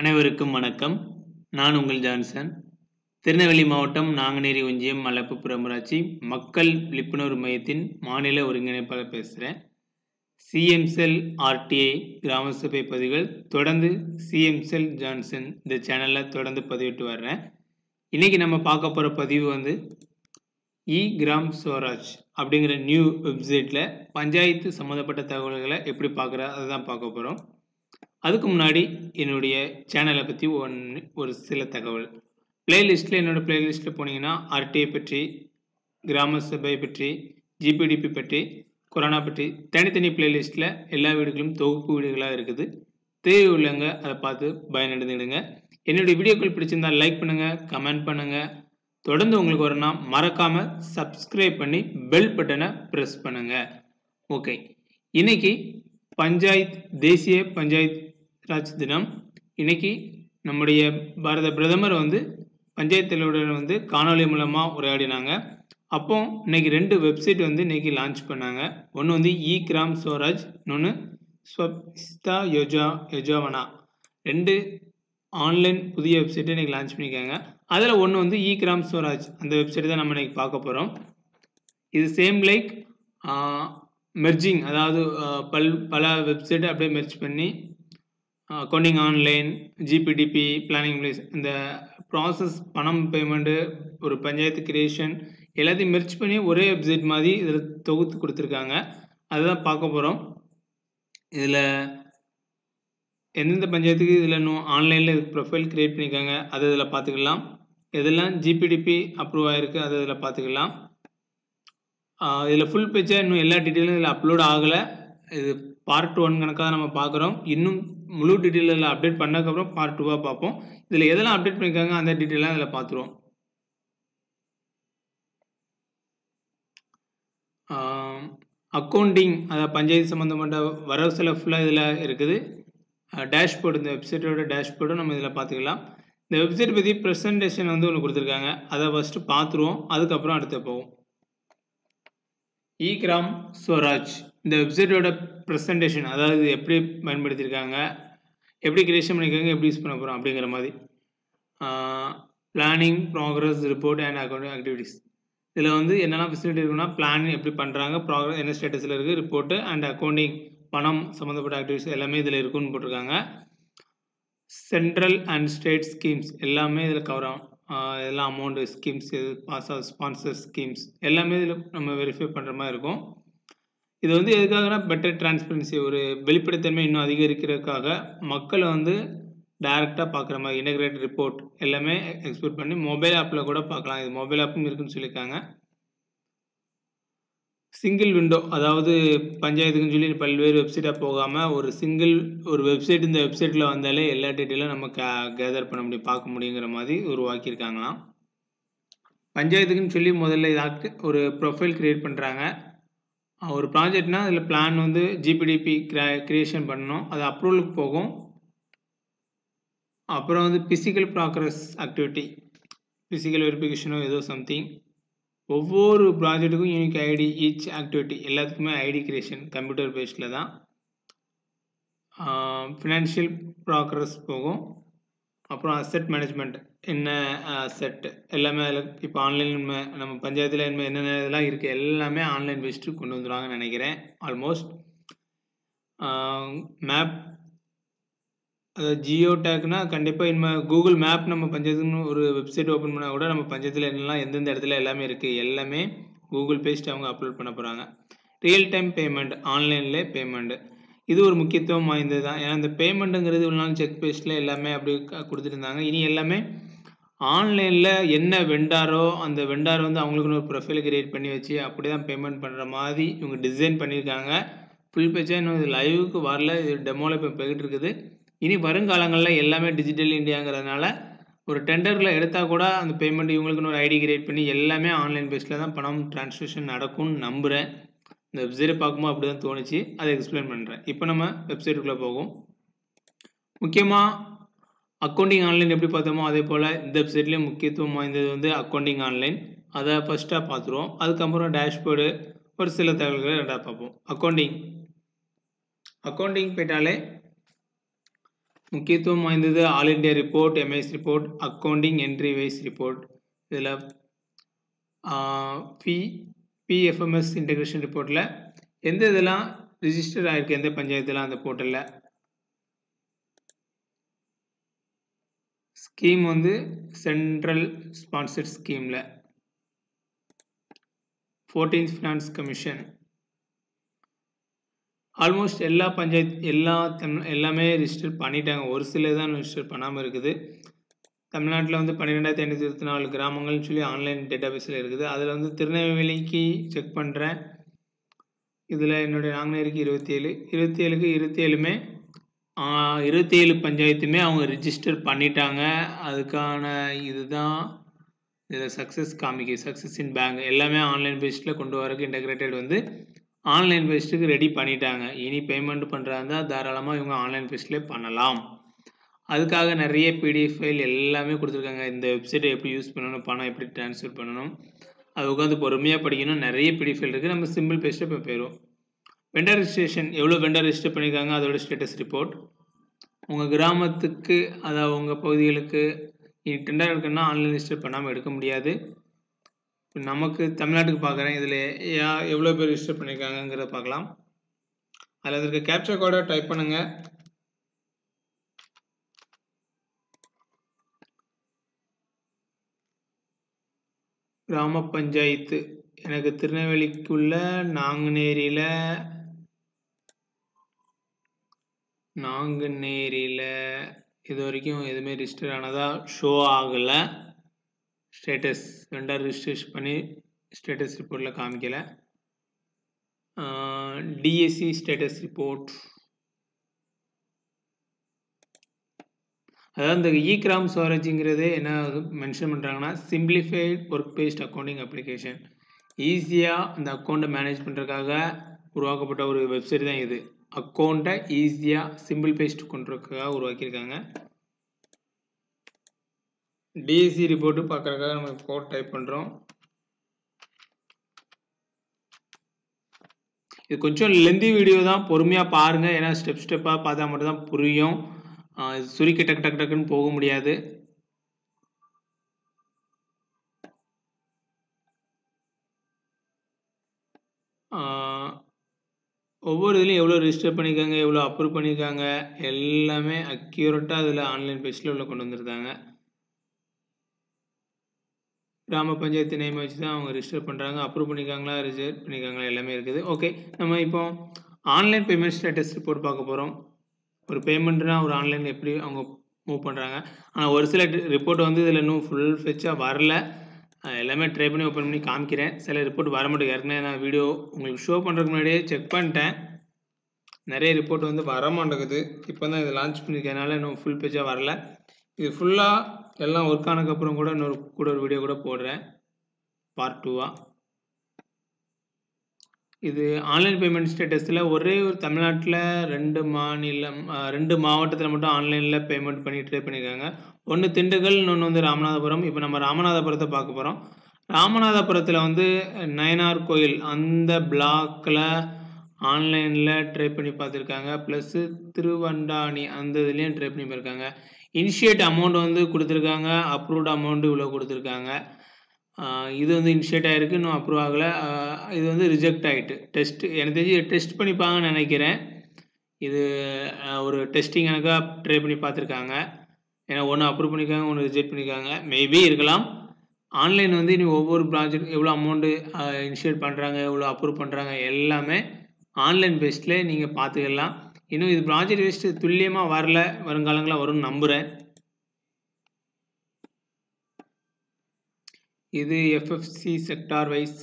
அனைவருக்கும் வணக்கம் நான் உங்கள் ஜான்சன் திருநெல்வேலி மாவட்டம் நாங்குநேரி ஒன்றியம் மலப்புப்புறம் ஊராட்சி மக்கள் விழிப்புணர்வு மையத்தின் மாநில ஒருங்கிணைப்பாளர் பேசுகிறேன் சிஎம் செல் ஆர்டிஐ கிராம சபை பதிவுகள் தொடர்ந்து சிஎம் செல் ஜான்சன் இந்த சேனலில் தொடர்ந்து பதிவிட்டு வர்றேன் இன்றைக்கி நம்ம பார்க்க போகிற பதிவு வந்து இ கிராம் ஸ்வராஜ் அப்படிங்கிற நியூ வெப்சைட்டில் பஞ்சாயத்து சம்மந்தப்பட்ட தகவல்களை எப்படி பார்க்குற அதை தான் பார்க்க போகிறோம் அதுக்கு முன்னாடி என்னுடைய சேனலை பற்றி ஒன்று ஒரு சில தகவல் பிளேலிஸ்ட்டில் என்னோடய பிளேலிஸ்ட்டில் போனீங்கன்னா ஆர்டிஐ பற்றி கிராம சபை பற்றி ஜிபிடிபி பற்றி கொரோனா பற்றி தனித்தனி பிளேலிஸ்ட்டில் எல்லா வீடுகளும் தொகுப்பு வீடுகளாக இருக்குது தேவை உள்ளவங்க அதை பார்த்து பயனடைந்துடுங்க என்னுடைய வீடியோக்கள் பிடிச்சிருந்தால் லைக் பண்ணுங்கள் கமெண்ட் பண்ணுங்கள் தொடர்ந்து உங்களுக்கு வரணும்னா மறக்காமல் சப்ஸ்கிரைப் பண்ணி பெல் பட்டனை ப்ரெஸ் பண்ணுங்கள் ஓகே இன்னைக்கு பஞ்சாயத் தேசிய பஞ்சாயத் ராஜ் தினம் இன்னைக்கு நம்முடைய பாரத பிரதமர் வந்து பஞ்சாயத்து தலைவருடன் வந்து காணொலி மூலமாக உரையாடினாங்க அப்போ இன்னைக்கு ரெண்டு வெப்சைட் வந்து இன்னைக்கு லான்ச் பண்ணாங்க ஒன்று வந்து இ கிராம் ஸ்வராஜ் இன்னொன்று ஸ்வஸ்தா யோஜா யோஜாவனா ரெண்டு ஆன்லைன் புதிய வெப்சைட்டை இன்னைக்கு லான்ச் பண்ணியிருக்காங்க அதில் ஒன்று வந்து இ கிராம் ஸ்வராஜ் அந்த வெப்சைட் தான் நம்ம இன்னைக்கு பார்க்க போகிறோம் இது சேம் லைக் மெர்ஜிங் அதாவது பல் பல வெப்சைட்டை அப்படியே மெர்ஜ் பண்ணி accounting online GPDP planning place இந்த ப்ராசஸ் பணம் பேமெண்ட்டு ஒரு பஞ்சாயத்து கிரியேஷன் எல்லாத்தையும் மெர்ச் பண்ணி ஒரே வெப்சைட் மாதிரி இதில் தொகுத்து கொடுத்துருக்காங்க அதுதான் பார்க்க போகிறோம் இதில் எந்தெந்த பஞ்சாயத்துக்கு இதில் இன்னும் ஆன்லைனில் இதுக்கு ப்ரொஃபைல் க்ரியேட் பண்ணியிருக்காங்க அது இதில் பார்த்துக்கலாம் எதெல்லாம் ஜிபிடிபி அப்ரூவ் ஆகிருக்கு அது இதில் பார்த்துக்கலாம் இதில் ஃபுல் பேஜாக இன்னும் எல்லா டீட்டெயிலும் இதில் அப்லோட் ஆகலை இது பார்ட் ஒன் கணக்காக நம்ம பார்க்குறோம் இன்னும் முழு டீட்டெயில் அப்டேட் பண்ணதுக்கப்புறம் பார்ட் டூவாக பார்ப்போம் இதில் எதெல்லாம் அப்டேட் பண்ணியிருக்காங்க அந்த டீட்டெயிலாம் இதில் பார்த்துருவோம் அக்கௌண்டிங் அதாவது பஞ்சாயத்து சம்மந்தப்பட்ட வரவு செலவு ஃபுல்லாக இதில் இருக்குது டேஷ்போர்டு இந்த வெப்சைட்டோட டேஷ்போர்டும் நம்ம இதில் பார்த்துக்கலாம் இந்த வெப்சைட் பற்றி ப்ரெசன்டேஷன் வந்து ஒன்று கொடுத்துருக்காங்க அதை ஃபஸ்ட்டு பார்த்துருவோம் அதுக்கப்புறம் அடுத்து போவோம் இ கிராம் ஸ்வராஜ் இந்த வெப்சைட்டோட ப்ரெசன்டேஷன் அதாவது எப்படி பயன்படுத்தியிருக்காங்க எப்படி கிரியேஷன் பண்ணியிருக்காங்க எப்படி யூஸ் பண்ண போகிறோம் அப்படிங்கிற மாதிரி planning progress report and accounting activities இதில் வந்து என்னெல்லாம் ஃபெசிலிட்டி இருக்குன்னா பிளான் எப்படி பண்ணுறாங்க ப்ராக்ரஸ் என்ன ஸ்டேட்டஸில் இருக்குது ரிப்போர்ட்டு அண்ட் அக்கௌண்டிங் பணம் சம்மந்தப்பட்ட ஆக்டிவிட்டிஸ் எல்லாமே இதில் இருக்குன்னு போட்டிருக்காங்க சென்ட்ரல் அண்ட் ஸ்டேட் ஸ்கீம்ஸ் எல்லாமே இதில் கவர் ஆகும் இதெல்லாம் amount schemes pass sponsor schemes எல்லாமே இதில் நம்ம வெரிஃபை பண்ணுற மாதிரி இருக்கும் இது வந்து எதுக்காகனா பெட்டர் டிரான்ஸ்பரன்சி ஒரு வெளிப்படைத்தன்மை இன்னும் அதிகரிக்கிறதுக்காக மக்களை வந்து டைரெக்டாக பார்க்குற மாதிரி இன்டகிரேட் ரிப்போர்ட் எல்லாமே எக்ஸ்போர்ட் பண்ணி மொபைல் ஆப்பில் கூட பார்க்கலாம் இது மொபைல் ஆப்பும் இருக்குன்னு சொல்லியிருக்காங்க சிங்கிள் விண்டோ அதாவது பஞ்சாயத்துக்குன்னு சொல்லி பல்வேறு வெப்சைட்டாக போகாமல் ஒரு சிங்கிள் ஒரு வெப்சைட் இந்த வெப்சைட்டில் வந்தாலே எல்லா டீட்டெயிலும் நம்ம கே கேதர் பண்ண முடியும் பார்க்க முடியுங்கிற மாதிரி உருவாக்கியிருக்காங்களாம் பஞ்சாயத்துக்குன்னு சொல்லி முதல்ல இதாக்கு ஒரு ப்ரொஃபைல் க்ரியேட் பண்ணுறாங்க ஒரு ப்ராஜெக்ட்னால் அதில் பிளான் வந்து ஜிபிடிபி கிரா க்ரியேஷன் பண்ணணும் அது அப்ரூவலுக்கு போகும் அப்புறம் வந்து ஃபிசிக்கல் ப்ராக்ரஸ் ஆக்டிவிட்டி ஃபிசிக்கல் வெரிஃபிகேஷனோ ஏதோ சம்திங் ஒவ்வொரு ப்ராஜெக்ட்டுக்கும் யூனிக் ஐடி ஈச் ஆக்டிவிட்டி எல்லாத்துக்குமே ஐடி கிரியேஷன் கம்ப்யூட்டர் பேஸ்டில் தான் ஃபினான்ஷியல் ப்ராக்ரஸ் போகும் அப்புறம் அசெட் மேனேஜ்மெண்ட் என்ன அசெட் எல்லாமே அதில் இப்போ ஆன்லைன் நம்ம பஞ்சாயத்தில் என்ன என்னென்ன இதெல்லாம் இருக்குது எல்லாமே ஆன்லைன் பேஸ்ட்டு கொண்டு வந்துடுவாங்கன்னு நினைக்கிறேன் ஆல்மோஸ்ட் மேப் அதாவது ஜியோ டேக்னா கண்டிப்பாக இனிமேல் கூகுள் மேப் நம்ம பஞ்சாயத்துன்னு ஒரு வெப்சைட் ஓப்பன் பண்ணால் கூட நம்ம பஞ்சாயத்தில் என்னெல்லாம் எந்தெந்த இடத்துல எல்லாமே இருக்குது எல்லாமே கூகுள் பேஸ்ட் அவங்க அப்லோட் பண்ண போகிறாங்க ரியல் டைம் பேமெண்ட் ஆன்லைன்லேயே பேமெண்ட்டு இது ஒரு முக்கியத்துவம் வாய்ந்தது தான் ஏன்னா இந்த பேமெண்ட்டுங்கிறது ஒரு நாள் செக் பேஸ்ட்டில் எல்லாமே அப்படி கொடுத்துட்டு இருந்தாங்க இனி எல்லாமே ஆன்லைனில் என்ன வெண்டாரோ அந்த வெண்டார் வந்து அவங்களுக்குன்னு ஒரு ப்ரொஃபைல் கிரியேட் பண்ணி வச்சு அப்படி தான் பேமெண்ட் பண்ணுற மாதிரி இவங்க டிசைன் பண்ணியிருக்காங்க ஃபுல் பேஜாக இன்னும் இது லைவுக்கு வரல இது டெமோவில் இப்போ போய்கிட்டு இருக்குது இனி வருங்காலங்களில் எல்லாமே டிஜிட்டல் இந்தியாங்கிறதுனால ஒரு டெண்டரில் எடுத்தால் கூட அந்த பேமெண்ட் இவங்களுக்குன்னு ஒரு ஐடி கிரியேட் பண்ணி எல்லாமே ஆன்லைன் பேஸில் தான் பணம் ட்ரான்ஸ்லேஷன் நடக்கும்னு நம்புகிறேன் இந்த வெப்சைட்டை பார்க்கும்போது அப்படி தான் தோணுச்சு அதை எக்ஸ்பிளைன் பண்ணுறேன் இப்போ நம்ம வெப்சைட்டுக்குள்ளே போகும் முக்கியமாக அக்கௌண்டிங் ஆன்லைன் எப்படி பார்த்தோமோ அதே போல் இந்த வெப்சைட்லேயும் முக்கியத்துவம் வாய்ந்தது வந்து அக்கௌண்டிங் ஆன்லைன் அதை ஃபஸ்ட்டாக பார்த்துருவோம் அதுக்கப்புறம் டேஷ்போர்டு ஒரு சில தகவல்களை ரெண்டாக பார்ப்போம் அக்கௌண்டிங் அக்கௌண்டிங் போயிட்டாலே முக்கியத்துவம் வாய்ந்தது all India report MIS report accounting entry wise report இதில் பி பிஎஃப்எம்எஸ் இன்டெகிரேஷன் ரிப்போர்ட்டில் எந்த இதெல்லாம் ரிஜிஸ்டர் ஆகிருக்கு எந்த பஞ்சாயத்துலாம் அந்த போர்ட்டலில் ஸ்கீம் வந்து சென்ட்ரல் ஸ்பான்சர்ட் ஸ்கீமில் ஃபோர்டீன்த் ஃபினான்ஸ் கமிஷன் ஆல்மோஸ்ட் எல்லா பஞ்சாயத்து எல்லா தமிழ் எல்லாமே ரிஜிஸ்டர் பண்ணிட்டாங்க ஒரு சில தான் ரிஜிஸ்டர் பண்ணாமல் இருக்குது தமிழ்நாட்டில் வந்து பன்னிரெண்டாயிரத்தி ஐநூற்றி இருபத்தி நாலு கிராமங்கள்னு சொல்லி ஆன்லைன் டேட்டாபேஸில் இருக்குது அதில் வந்து திருநெல்வேலிக்கு செக் பண்ணுறேன் இதில் என்னுடைய நாங்குநேரிக்கு இருபத்தி ஏழு இருபத்தி ஏழுக்கு இருபத்தி ஏழுமே இருபத்தி ஏழு பஞ்சாயத்துமே அவங்க ரிஜிஸ்டர் பண்ணிட்டாங்க அதுக்கான இதுதான் இதில் சக்ஸஸ் காமிக்கு சக்ஸஸ் இன் பேங்க் எல்லாமே ஆன்லைன் பேஸ்டில் கொண்டு வரக்கு இன்டகிரேட்டட் வந்து ஆன்லைன் பேஸ்ட்டுக்கு ரெடி பண்ணிட்டாங்க இனி பேமெண்ட் பண்ணுறாங்க தாராளமாக இவங்க ஆன்லைன் பேஸ்ட்லேயே பண்ணலாம் அதுக்காக நிறைய பிடிஎஃப் ஃபைல் எல்லாமே கொடுத்துருக்காங்க இந்த வெப்சைட்டை எப்படி யூஸ் பண்ணணும் பணம் எப்படி ட்ரான்ஸ்ஃபர் பண்ணணும் அது உட்காந்து பொறுமையாக படிக்கணும் நிறைய பிடிஎஃப் ஃபைல் இருக்குது நம்ம சிம்பிள் பேஸ்ட்டை இப்போ போயிடும் வெண்டர் ரிஜிஸ்ட்ரேஷன் எவ்வளோ வெண்டர் ரிஜிஸ்டர் பண்ணியிருக்காங்க அதோட ஸ்டேட்டஸ் ரிப்போர்ட் உங்கள் கிராமத்துக்கு அதாவது உங்கள் பகுதிகளுக்கு டெண்டர் எடுக்கணும்னா ஆன்லைன் ரிஜிஸ்டர் பண்ணாமல் எடுக்க முடியாது நமக்கு தமிழ்நாட்டுக்கு பார்க்குறேன் இதில் யா எவ்வளோ பேர் ரிஜிஸ்டர் பண்ணியிருக்காங்கங்கிறத பார்க்கலாம் அதில் இருக்க கேப்சர் கோடை டைப் பண்ணுங்கள் கிராம பஞ்சாயத்து எனக்கு திருநெல்வேலிக்குள்ள நாங்குநேரியில் நாங்குநேரியில் இது வரைக்கும் எதுவுமே ரிஜிஸ்டர் ஆனதா ஷோ ஆகலை ஸ்டேட்டஸ் வெண்டர் ரிஜிஸ்ட்ரேஷன் பண்ணி ஸ்டேட்டஸ் ரிப்போர்ட்டில் காமிக்கலை டிஎஸ்சி ஸ்டேட்டஸ் ரிப்போர்ட் அதாவது இந்த இ கிராம் ஸ்வராஜ்ங்கிறது என்ன மென்ஷன் பண்ணுறாங்கன்னா simplified work based accounting application ஈஸியாக அந்த அக்கௌண்ட்டை மேனேஜ் பண்ணுறதுக்காக உருவாக்கப்பட்ட ஒரு வெப்சைட் தான் இது அக்கௌண்ட்டை ஈஸியாக சிம்பிள் பேஸ்ட் கொண்டுறதுக்காக உருவாக்கியிருக்காங்க டிஎஸ்சி ரிப்போர்ட்டு பார்க்குறதுக்காக நம்ம கோட் டைப் பண்ணுறோம் இது கொஞ்சம் லெந்தி வீடியோ தான் பொறுமையாக பாருங்கள் ஏன்னா ஸ்டெப் ஸ்டெப்பாக பார்த்தா மட்டும் தான் புரியும் சுருக்கி டக்கு டக்கு டக்குன்னு போக முடியாது ஒவ்வொரு இதுலையும் எவ்வளோ ரிஜிஸ்டர் பண்ணியிருக்காங்க எவ்வளோ அப்ரூவ் பண்ணியிருக்காங்க எல்லாமே அக்யூரேட்டாக அதில் ஆன்லைன் பேஜில் உள்ள கொண்டு வந்திருக்காங்க கிராம பஞ்சாயத்து நேம் வச்சு தான் அவங்க ரிஜிஸ்டர் பண்ணுறாங்க அப்ரூவ் பண்ணியிருக்காங்களா ரிஜெக்ட் பண்ணியிருக்காங்களா எல்லாமே இருக்குது ஓகே நம்ம இப்போ ஆன்லைன் பேமெண்ட் ஸ்டேட்டஸ் ரிப்போர்ட் பார்க்க போகிறோம் ஒரு பேமெண்ட்னா ஒரு ஆன்லைன் எப்படி அவங்க மூவ் பண்ணுறாங்க ஆனால் ஒரு சில ரிப்போர்ட் வந்து இதில் இன்னும் ஃபுல் ஃபெச்சாக வரல எல்லாமே ட்ரை பண்ணி ஓப்பன் பண்ணி காமிக்கிறேன் சில ரிப்போர்ட் வர மாட்டேங்குது ஏற்கனவே நான் வீடியோ உங்களுக்கு ஷோ பண்ணுறதுக்கு முன்னாடியே செக் பண்ணிட்டேன் நிறைய ரிப்போர்ட் வந்து வர மாட்டேங்குது இப்போ தான் இதை லான்ச் பண்ணியிருக்கனால இன்னும் ஃபுல் பேஜாக வரல இது ஃபுல்லாக எல்லாம் ஒர்க் ஆனதுக்கப்புறம் கூட இன்னொரு கூட ஒரு வீடியோ கூட போடுறேன் பார்ட் டூவாக இது ஆன்லைன் பேமெண்ட் ஸ்டேட்டஸில் ஒரே ஒரு தமிழ்நாட்டில் ரெண்டு மாநிலம் ரெண்டு மாவட்டத்தில் மட்டும் ஆன்லைனில் பேமெண்ட் பண்ணி ட்ரை பண்ணியிருக்காங்க ஒன்று திண்டுக்கல் இன்னொன்று வந்து ராமநாதபுரம் இப்போ நம்ம ராமநாதபுரத்தை பார்க்க போகிறோம் ராமநாதபுரத்தில் வந்து நயனார் கோயில் அந்த பிளாக்கில் ஆன்லைனில் ட்ரை பண்ணி பார்த்துருக்காங்க ப்ளஸ்ஸு திருவண்டாணி அந்த இதுலேயும் ட்ரை பண்ணி போயிருக்காங்க இனிஷியேட் அமௌண்ட் வந்து கொடுத்துருக்காங்க அப்ரூவ்ட் அமௌண்ட் இவ்வளோ கொடுத்துருக்காங்க இது வந்து இனிஷியேட் ஆகிருக்கு இன்னும் அப்ரூவ் ஆகலை இது வந்து ரிஜெக்ட் ஆகிட்டு டெஸ்ட் எனக்கு தெரிஞ்சு டெஸ்ட் பண்ணிப்பாங்கன்னு நினைக்கிறேன் இது ஒரு டெஸ்டிங் எனக்காக ட்ரை பண்ணி பார்த்துருக்காங்க ஏன்னா ஒன்று அப்ரூவ் பண்ணியிருக்காங்க ஒன்று ரிஜெக்ட் பண்ணியிருக்காங்க மேபி இருக்கலாம் ஆன்லைன் வந்து இனி ஒவ்வொரு ப்ராஜெக்ட் எவ்வளோ அமௌண்ட்டு இனிஷியேட் பண்ணுறாங்க எவ்வளோ அப்ரூவ் பண்ணுறாங்க எல்லாமே ஆன்லைன் பேஸ்டில் நீங்கள் பார்த்துக்கலாம் இன்னும் இது ப்ராஜெக்ட் வேஸ்ட்டு துல்லியமாக வரல வருங்காலங்களில் வரும்னு நம்புகிறேன் இது எஃப்எஃப்சி செக்டார் வைஸ்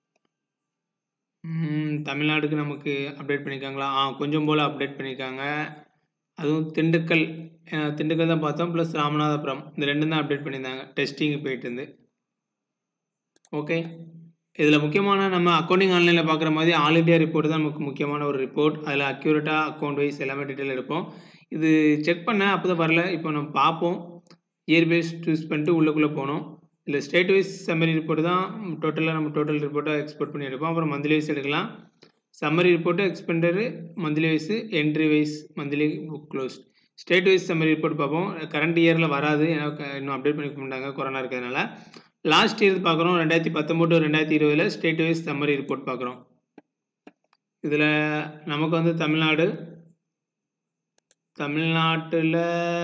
தமிழ்நாடுக்கு நமக்கு அப்டேட் பண்ணியிருக்காங்களா ஆ கொஞ்சம் போல் அப்டேட் பண்ணியிருக்காங்க அதுவும் திண்டுக்கல் திண்டுக்கல் தான் பார்த்தோம் ப்ளஸ் ராமநாதபுரம் இந்த ரெண்டும் தான் அப்டேட் பண்ணியிருந்தாங்க டெஸ்டிங் போயிட்டு இருந்து ஓகே இதில் முக்கியமான நம்ம அக்கௌண்டிங் ஆன்லைனில் பார்க்குற மாதிரி ஆல் இண்டியா ரிப்போர்ட் தான் நமக்கு முக்கியமான ஒரு ரிப்போர்ட் அதில் அக்யூரேட்டாக அக்கௌண்ட் வைஸ் எல்லாமே டீட்டெயில் எடுப்போம் இது செக் பண்ண அப்போ தான் வரல இப்போ நம்ம பார்ப்போம் இயர் பேஸ் சூஸ் பண்ணிட்டு உள்ளுக்குள்ளே போனோம் இல்லை ஸ்டேட் வைஸ் சம்மரி ரிப்போர்ட் தான் டோட்டலாக நம்ம டோட்டல் ரிப்போர்ட்டாக எக்ஸ்போர்ட் பண்ணி எடுப்போம் அப்புறம் மந்த்லி வைஸ் எடுக்கலாம் summary report expenditure monthly wise entry wise monthly book close state wise summary report பார்ப்போம் கரண்ட் இயரில் வராது ஏன்னா க- இன்னும் அப்டேட் பண்ணிக்க மாட்டாங்க கொரோனா இருக்கிறதுனால லாஸ்ட் இயர் பார்க்குறோம் ரெண்டாயிரத்தி பத்தொம்போது ரெண்டாயிரத்தி இருபதில் ஸ்டேட் வைஸ் சம்மரி ரிப்போர்ட் பார்க்குறோம் இதில் நமக்கு வந்து தமிழ்நாடு தமிழ்நாட்டில்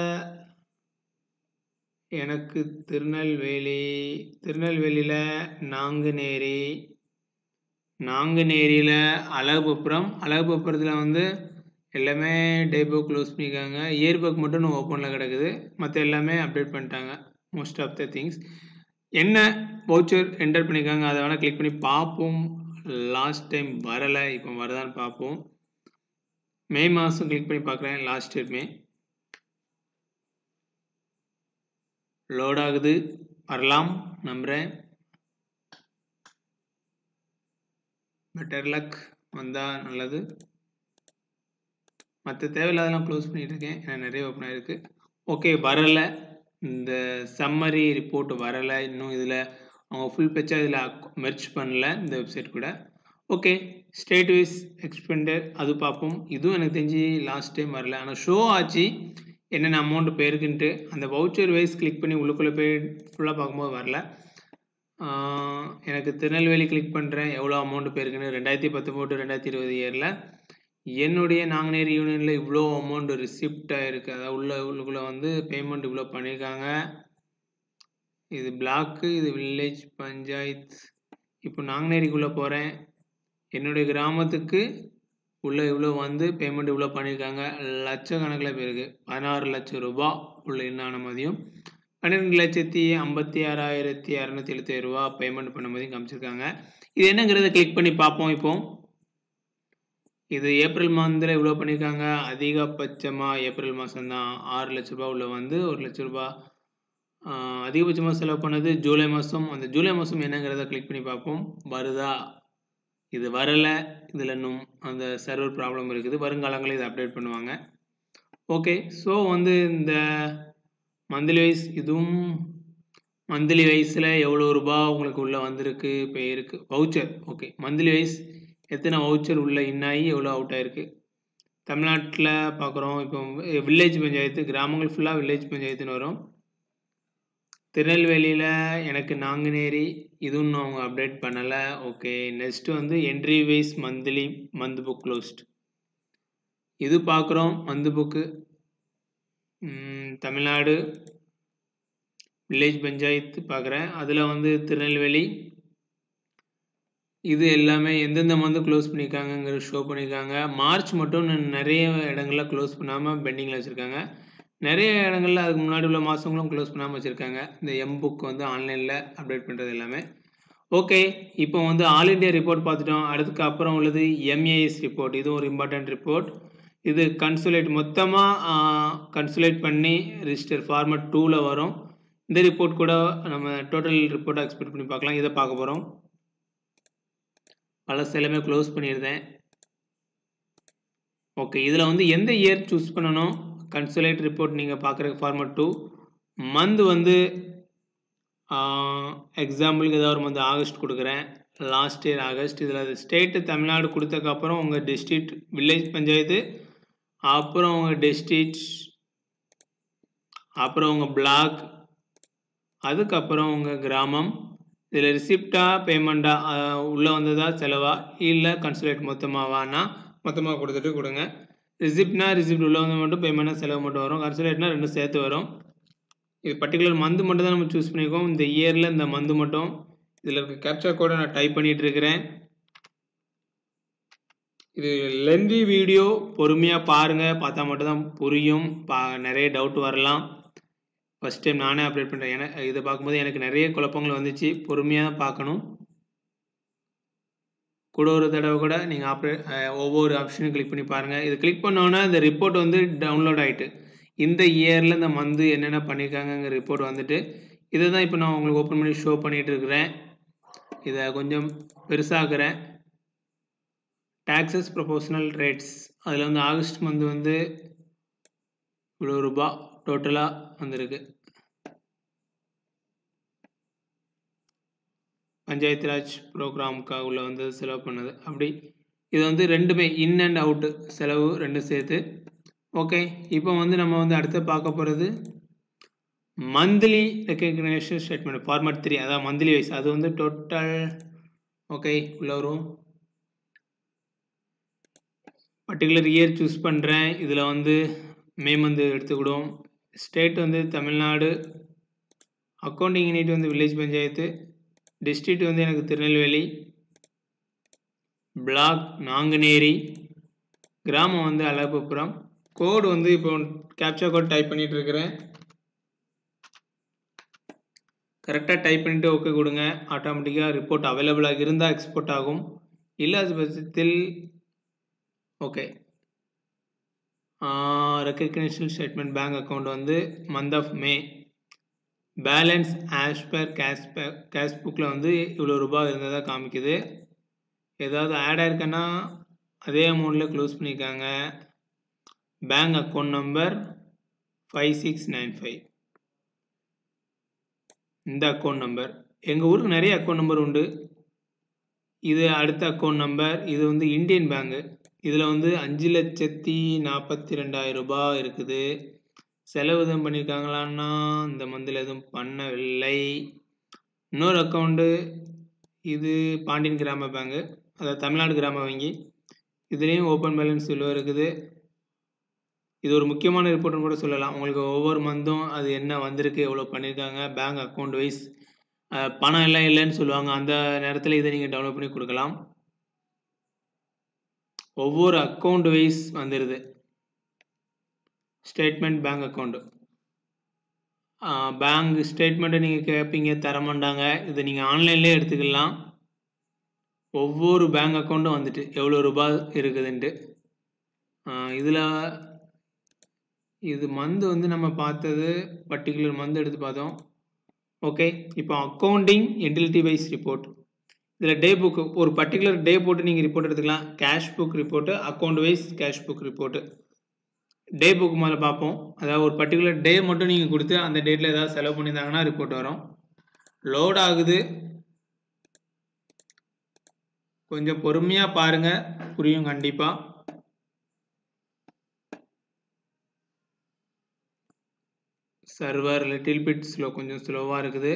எனக்கு திருநெல்வேலி திருநெல்வேலியில் நாங்குநேரி நாங்குநேரியில் அழகுபுரம் அழகுபுரத்தில் வந்து எல்லாமே டே புக் க்ளோஸ் பண்ணியிருக்காங்க இயர் புக் மட்டும் இன்னும் ஓப்பனில் கிடக்குது மற்ற எல்லாமே அப்டேட் பண்ணிட்டாங்க மோஸ்ட் ஆஃப் த திங்ஸ் என்ன வவுச்சர் என்டர் பண்ணியிருக்காங்க அதை வேணால் கிளிக் பண்ணி பார்ப்போம் லாஸ்ட் டைம் வரலை இப்போ வருதான்னு பார்ப்போம் மே மாதம் கிளிக் பண்ணி பார்க்குறேன் லாஸ்ட் இயர் மே லோட் ஆகுது வரலாம் நம்புகிறேன் பெட்டர் லக் வந்தால் நல்லது மற்ற தேவையில்லாதெல்லாம் க்ளோஸ் பண்ணிட்டு இருக்கேன் ஏன்னா நிறைய ஓப்பன் ஆயிருக்கு ஓகே வரலை இந்த சம்மரி ரிப்போர்ட் வரலை இன்னும் இதில் அவங்க ஃபுல் பேச்சாக இதில் மெர்ச் பண்ணல இந்த வெப்சைட் கூட ஓகே ஸ்டேட் வைஸ் எக்ஸ்பெண்டர் அது பார்ப்போம் இதுவும் எனக்கு தெரிஞ்சு லாஸ்ட் டைம் வரல ஆனால் ஷோ ஆச்சு என்னென்ன அமௌண்ட் போயிருக்குன்ட்டு அந்த வவுச்சர் வைஸ் கிளிக் பண்ணி உள்ளுக்குள்ளே போய் ஃபுல்லாக பார்க்கும்போது வரல ஆஹ் எனக்கு திருநெல்வேலி கிளிக் பண்ணுறேன் எவ்வளோ அமௌண்ட் போயிருக்குன்னு ரெண்டாயிரத்தி பத்தொம்போது ரெண்டாயிரத்தி இருபது இயரில் என்னுடைய நாங்குநேரி யூனியனில் இவ்வளோ அமௌண்ட் ரிசிப்ட் ஆகிருக்கு அதாவது உள்ள உள்ளுக்குள்ளே வந்து பேமெண்ட் இவ்வளோ பண்ணியிருக்காங்க இது பிளாக்கு இது வில்லேஜ் பஞ்சாயத் இப்போ நாங்குநேரிக்குள்ளே போகிறேன் என்னுடைய கிராமத்துக்கு உள்ள இவ்வளோ வந்து பேமெண்ட் இவ்வளோ பண்ணியிருக்காங்க லட்சக்கணக்கில் போயிருக்கு பதினாறு லட்சம் ரூபாய் உள்ள என்னான மதியம் பன்னிரெண்டு லட்சத்தி ஐம்பத்தி ஆறாயிரத்தி இரநூத்தி எழுபத்தி ரூபா பேமெண்ட் பண்ண மதியம் காமிச்சிருக்காங்க இது என்னங்கிறத கிளிக் பண்ணி பார்ப்போம் இப்போ இது ஏப்ரல் மந்தில் இவ்வளோ பண்ணியிருக்காங்க அதிகபட்சமாக ஏப்ரல் மாதம்தான் ஆறு லட்ச ரூபா உள்ள வந்து ஒரு லட்ச ரூபா அதிகபட்சமாக செலவு பண்ணது ஜூலை மாதம் அந்த ஜூலை மாதம் என்னங்கிறத கிளிக் பண்ணி பார்ப்போம் வருதா இது வரலை இதில் இன்னும் அந்த சர்வர் ப்ராப்ளம் இருக்குது வருங்காலங்களில் இதை அப்டேட் பண்ணுவாங்க ஓகே ஸோ வந்து இந்த மந்த்லி வைஸ் இதுவும் மந்த்லி வைஸில் எவ்வளோ ரூபா உங்களுக்கு உள்ளே வந்திருக்கு இப்போ இருக்குது வவுச்சர் ஓகே மந்த்லி வைஸ் எத்தனை வவுச்சர் உள்ள இன்னாகி எவ்வளோ அவுட் ஆயிருக்கு தமிழ்நாட்டில் பார்க்குறோம் இப்போ வில்லேஜ் பஞ்சாயத்து கிராமங்கள் ஃபுல்லாக வில்லேஜ் பஞ்சாயத்துன்னு வரும் திருநெல்வேலியில் எனக்கு நாங்குநேரி இதுவும் இன்னும் அவங்க அப்டேட் பண்ணலை ஓகே நெக்ஸ்ட் வந்து entry wise monthly month book closed இது பார்க்குறோம் month book Tamil Nadu village panchayat பார்க்குறேன் அதில் வந்து திருநெல்வேலி இது எல்லாமே எந்தெந்த மந்த் க்ளோஸ் பண்ணியிருக்காங்கங்கிற ஷோ பண்ணியிருக்காங்க மார்ச் மட்டும் இன்னும் நிறைய இடங்கள்ல க்ளோஸ் பண்ணாமல் பெண்டிங்கில் வச்சுருக்காங்க நிறைய இடங்கள்ல அதுக்கு முன்னாடி உள்ள மாதங்களும் க்ளோஸ் பண்ணாமல் வச்சுருக்காங்க இந்த எம் புக் வந்து ஆன்லைனில் அப்டேட் பண்ணுறது எல்லாமே ஓகே இப்போ வந்து ஆல் இண்டியா ரிப்போர்ட் பார்த்துட்டோம் அதுக்கு அப்புறம் உள்ளது எம்ஏஎஸ் ரிப்போர்ட் இது ஒரு இம்பார்ட்டன்ட் ரிப்போர்ட் இது கன்சுலேட் மொத்தமாக கன்சுலேட் பண்ணி ரிஜிஸ்டர் ஃபார்மட் டூவில் வரும் இந்த ரிப்போர்ட் கூட நம்ம டோட்டல் ரிப்போர்ட்டை எக்ஸ்பெக்ட் பண்ணி பார்க்கலாம் இதை பார்க்க போகிறோம் பழசு எல்லாமே க்ளோஸ் பண்ணியிருந்தேன் ஓகே இதில் வந்து எந்த இயர் சூஸ் பண்ணணும் கன்சுலேட் ரிப்போர்ட் நீங்கள் பார்க்குற ஃபார்மட் டூ மந்த் வந்து எக்ஸாம்பிளுக்கு ஏதாவது ஒரு மந்த் ஆகஸ்ட் கொடுக்குறேன் லாஸ்ட் இயர் ஆகஸ்ட் இதில் ஸ்டேட்டு தமிழ்நாடு கொடுத்ததுக்கப்புறம் உங்கள் டிஸ்ட்ரிக்ட் வில்லேஜ் பஞ்சாயத்து அப்புறம் உங்கள் டிஸ்ட்ரிக்ட் அப்புறம் உங்கள் பிளாக் அதுக்கப்புறம் உங்கள் கிராமம் இதில் ரிசிப்டா பேமெண்ட்டா உள்ளே வந்ததா செலவா இல்லை கன்சுலேட் மொத்தமாவானா மொத்தமாக கொடுத்துட்டு கொடுங்க ரிசிப்ட்னா ரிசிப்ட் உள்ள வந்து மட்டும் பேமெண்ட்னா செலவு மட்டும் வரும் கன்சுலேட்னா ரெண்டும் சேர்த்து வரும் இது பர்டிகுலர் மந்த் மட்டும் தான் நம்ம சூஸ் பண்ணியிருக்கோம் இந்த இயரில் இந்த மந்த் மட்டும் இதில் இருக்க கேப்சர் கோடை நான் டைப் பண்ணிட்டு இருக்கிறேன் இது லென்தி வீடியோ பொறுமையாக பாருங்கள் பார்த்தா மட்டும் தான் புரியும் பா நிறைய டவுட் வரலாம் ஃபஸ்ட் டைம் நானே அப்டேட் பண்ணுறேன் ஏன்னா இதை பார்க்கும்போது எனக்கு நிறைய குழப்பங்கள் வந்துச்சு பொறுமையாக தான் பார்க்கணும் கூட ஒரு தடவை கூட நீங்கள் ஆப்ரேட் ஒவ்வொரு ஆப்ஷனும் கிளிக் பண்ணி பாருங்கள் இது கிளிக் பண்ணோன்னே இந்த ரிப்போர்ட் வந்து டவுன்லோட் ஆகிட்டு இந்த இயரில் இந்த மந்த் என்னென்ன பண்ணியிருக்காங்கங்கிற ரிப்போர்ட் வந்துட்டு இதை தான் இப்போ நான் உங்களுக்கு ஓப்பன் பண்ணி ஷோ பண்ணிகிட்டு இருக்கிறேன் இதை கொஞ்சம் பெருசாக்குறேன் டேக்ஸஸ் ப்ரொபோஷனல் ரேட்ஸ் அதில் வந்து ஆகஸ்ட் மந்த் வந்து இவ்வளோ ரூபா டோட்டலாக வந்திருக்கு பஞ்சாயத்து ராஜ் ப்ரோக்ராமுக்காக உள்ள வந்து செலவு பண்ணது அப்படி இது வந்து ரெண்டுமே இன் அண்ட் அவுட்டு செலவு ரெண்டும் சேர்த்து ஓகே இப்போ வந்து நம்ம வந்து அடுத்து பார்க்க போகிறது monthly reconciliation statement format three அதாவது மந்த்லி வைஸ் அது வந்து டோட்டல் ஓகே உள்ள வரும் பர்டிகுலர் இயர் சூஸ் பண்ணுறேன் இதில் வந்து மே மந்த் எடுத்துக்கிடுவோம் ஸ்டேட் வந்து தமிழ்நாடு அக்கௌண்டிங் யூனிட் வந்து வில்லேஜ் பஞ்சாயத்து டிஸ்ட்ரிக்ட் வந்து எனக்கு திருநெல்வேலி பிளாக் நாங்குநேரி கிராமம் வந்து அழகப்புரம் கோடு வந்து இப்போ கேப்சா கோட் டைப் பண்ணிட்டு இருக்கிறேன் கரெக்டாக டைப் பண்ணிட்டு ஓகே கொடுங்க ஆட்டோமேட்டிக்காக ரிப்போர்ட் அவைலபிளாக இருந்தால் எக்ஸ்போர்ட் ஆகும் இல்லாத பட்சத்தில் okay reconciliation statement bank account வந்து month of May balance as per cash cash புக்கில் வந்து இவ்வளோ ரூபாய் இருந்ததாக காமிக்குது ஏதாவது ஆட் ஆயிருக்குன்னா அதே அமௌண்ட்டில் க்ளோஸ் பண்ணியிருக்காங்க bank account number five six nine five இந்த அக்கௌண்ட் நம்பர் எங்கள் ஊருக்கு நிறைய அக்கௌண்ட் நம்பர் உண்டு இது அடுத்த அக்கௌண்ட் நம்பர் இது வந்து இந்தியன் பேங்கு இதில் வந்து அஞ்சு லட்சத்தி நாற்பத்தி ரெண்டாயிரம் ரூபாய் இருக்குது செலவு எதுவும் பண்ணியிருக்காங்களான்னா இந்த மந்தில் எதுவும் பண்ணவில்லை இன்னொரு அக்கௌண்ட்டு இது பாண்டியன் கிராம பேங்கு அதாவது தமிழ்நாடு கிராம வங்கி இதுலேயும் ஓப்பன் பேலன்ஸ் இவ்வளோ இருக்குது இது ஒரு முக்கியமான ரிப்போர்ட்னு கூட சொல்லலாம் உங்களுக்கு ஒவ்வொரு மந்தும் அது என்ன வந்திருக்கு எவ்வளோ பண்ணியிருக்காங்க பேங்க் அக்கௌண்ட் வைஸ் பணம் எல்லாம் இல்லைன்னு சொல்லுவாங்க அந்த நேரத்தில் இதை நீங்கள் டவுன்லோட் பண்ணி கொடுக்கலாம் ஒவ்வொரு அக்கௌண்ட் வைஸ் வந்துடுது ஸ்டேட்மெண்ட் பேங்க் அக்கௌண்ட்டு பேங்க் ஸ்டேட்மெண்ட்டை நீங்கள் கேட்பீங்க தர மாட்டாங்க இதை நீங்கள் ஆன்லைன்லேயே எடுத்துக்கலாம் ஒவ்வொரு பேங்க் அக்கௌண்ட்டும் வந்துட்டு எவ்வளோ ரூபாய் இருக்குதுன்ட்டு இதில் இது மந்த் வந்து நம்ம பார்த்தது பர்டிகுலர் மந்த் எடுத்து பார்த்தோம் ஓகே இப்போ அக்கௌண்டிங் என்டிலிட்டி வைஸ் ரிப்போர்ட் இதில் டே புக்கு ஒரு பர்டிகுலர் டே போட்டு நீங்கள் ரிப்போர்ட் எடுத்துக்கலாம் cash book report account wise cash book report day book மேலே பார்ப்போம் அதாவது ஒரு பர்டிகுலர் டே மட்டும் நீங்கள் கொடுத்து அந்த டேட்டில் ஏதாவது செலவு பண்ணியிருந்தாங்கன்னா ரிப்போர்ட் வரும் லோட் ஆகுது கொஞ்சம் பொறுமையாக பாருங்கள் புரியும் கண்டிப்பாக சர்வர் லிட்டில் பிட் ஸ்லோ கொஞ்சம் ஸ்லோவாக இருக்குது